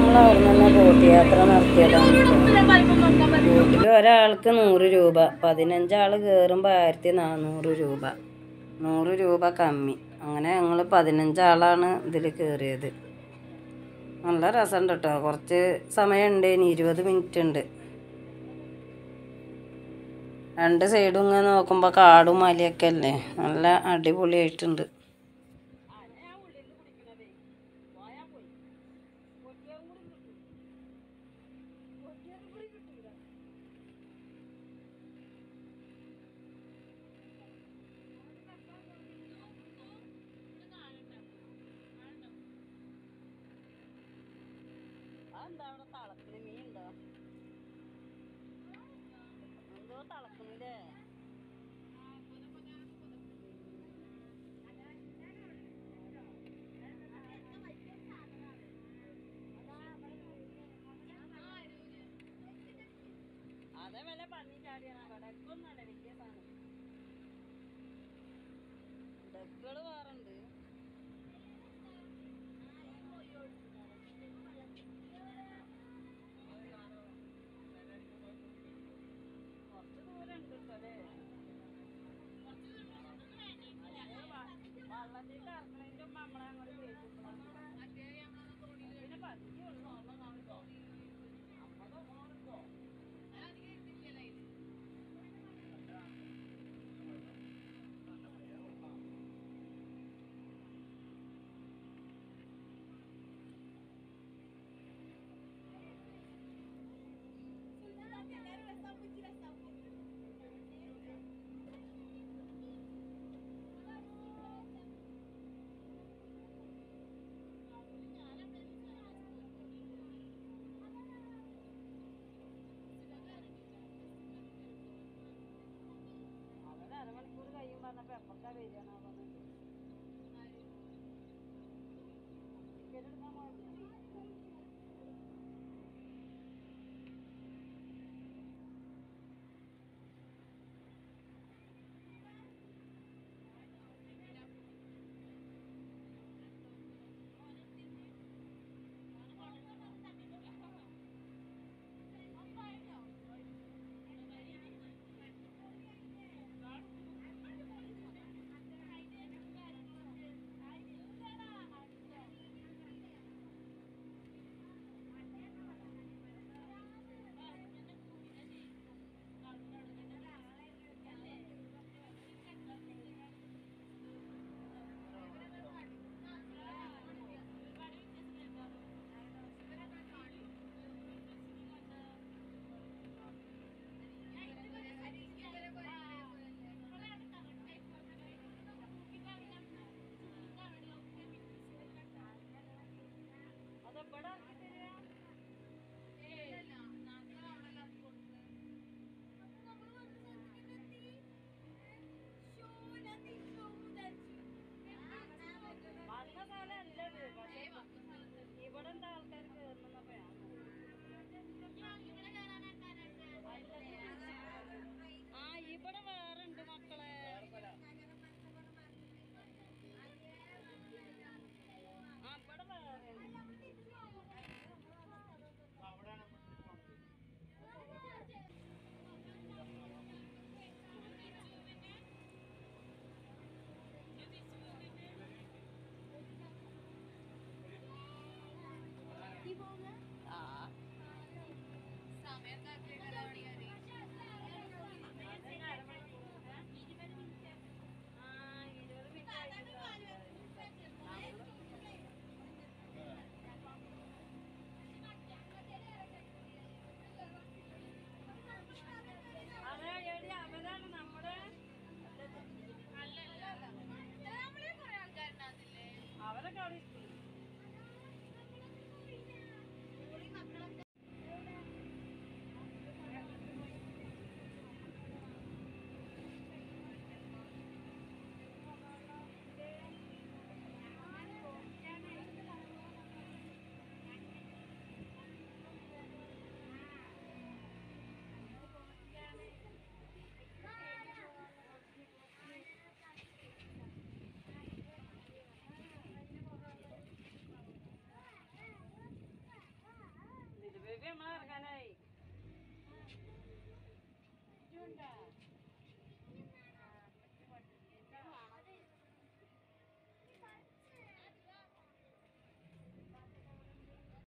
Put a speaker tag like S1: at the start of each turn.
S1: നമ്മൾ അവിടെ നിന്ന് ബോട്ട് യാത്ര നടത്തിയതാണ് ബോട്ടിൽ ഒരാൾക്ക് നൂറ് രൂപ പതിനഞ്ചാൾ കയറുമ്പോൾ ആയിരത്തി നാനൂറ് രൂപ നൂറ് രൂപ കമ്മി അങ്ങനെ ഞങ്ങൾ പതിനഞ്ചാളാണ് ഇതിൽ കയറിയത് നല്ല രസമുണ്ട് കേട്ടോ കുറച്ച് സമയമുണ്ട് ഇനി ഇരുപത് മിനിറ്റ് ഉണ്ട് രണ്ട് സൈഡും ഇങ്ങനെ നോക്കുമ്പോൾ കാടും മലയൊക്കെ അല്ലേ നല്ല അടിപൊളിയായിട്ടുണ്ട് എന്താ അവിടെ തളക്കണ മീൻ ഉണ്ടോ എന്തോ തളക്കണില്ലേ അതേ വില പന്നി ചാടിയാണ് ഡക്കൊന്നല്ല വലിയ സാധനം ഡക്കുകള് വേറുണ്ട് കുറച്ച് ദൂരം ഉണ്ട് കേട്ടോ അല്ലേ വള്ളത്തിൽ ഇറങ്ങണതിന്റെ മുമ്പ് നമ്മളെ അങ്ങോട്ട് കയറ്റിക്കണം പിന്നെ പതിയുള്ളൂ അവര് അരമണിക്കൂർ കഴിയും പറഞ്ഞപ്പോ എപ്പോഴാ വരികയാണ് പറഞ്ഞത് ടിക്കറ്റ് എടുക്കാൻ പോയത് അതെവിടെ